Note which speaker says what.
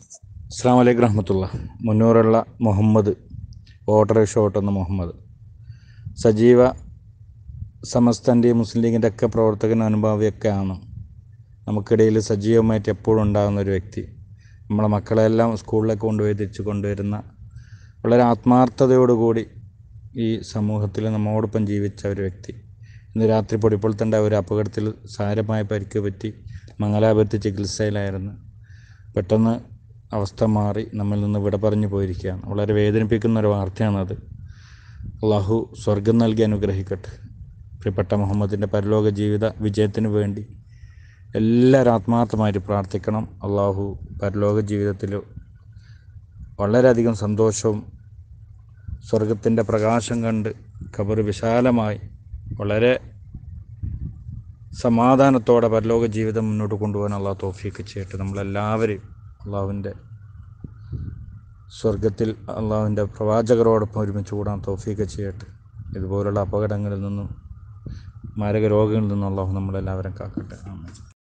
Speaker 1: അസ്സാം വലൈക്കും റഹ്മത്തുള്ള മുന്നൂറുള്ള മുഹമ്മദ് ഓട്ടോറിക്ഷ ഓട്ടുന്ന മുഹമ്മദ് സജീവ സമസ്തൻ്റെയും മുസ്ലിം ലീഗിൻ്റെ ഒക്കെ പ്രവർത്തകനും അനുഭാവിയൊക്കെയാണ് നമുക്കിടയിൽ സജീവമായിട്ട് എപ്പോഴും ഉണ്ടാകുന്ന ഒരു വ്യക്തി നമ്മളെ മക്കളെല്ലാം സ്കൂളിലേക്ക് കൊണ്ടുപോയി തിരിച്ച് കൊണ്ടുവരുന്ന വളരെ ആത്മാർത്ഥതയോടുകൂടി ഈ സമൂഹത്തിൽ നമ്മോടൊപ്പം ജീവിച്ച ഒരു വ്യക്തി ഇന്ന് രാത്രി പൊടിപ്പുളത്തേണ്ട ഒരു അപകടത്തിൽ സാരമായ പരിക്ക് പറ്റി മംഗലാപുരത്ത് ചികിത്സയിലായിരുന്നു പെട്ടെന്ന് അവസ്ഥ മാറി നമ്മിൽ നിന്ന് വിട പറഞ്ഞു പോയിരിക്കുകയാണ് വളരെ വേദനിപ്പിക്കുന്ന ഒരു വാർത്തയാണത് അള്ളാഹു സ്വർഗം നൽകി അനുഗ്രഹിക്കട്ടെ പ്രിയപ്പെട്ട മുഹമ്മദിൻ്റെ പരലോക ജീവിത വിജയത്തിന് വേണ്ടി എല്ലാവരും ആത്മാർത്ഥമായിട്ട് പ്രാർത്ഥിക്കണം അള്ളാഹു പരലോക ജീവിതത്തിൽ വളരെയധികം സന്തോഷവും സ്വർഗത്തിൻ്റെ പ്രകാശം കണ്ട് ഖബർ വിശാലമായി വളരെ സമാധാനത്തോടെ പരലോക ജീവിതം മുന്നോട്ട് കൊണ്ടുപോകാൻ അള്ളാഹു തോഫിയൊക്കെ ചെയ്യട്ടെ നമ്മളെല്ലാവരെയും അള്ളാഹുവിൻ്റെ സ്വർഗത്തിൽ അള്ളാഹുവിൻ്റെ പ്രവാചകരോടൊപ്പം ഒരുമിച്ച് കൂടാൻ തോഫിയൊക്കെ ചെയ്യട്ടെ ഇതുപോലുള്ള അപകടങ്ങളിൽ നിന്നും മാരക രോഗങ്ങളിൽ നിന്നും അള്ളാഹു നമ്മളെല്ലാവരും കാക്കട്ടെ ആമേൻ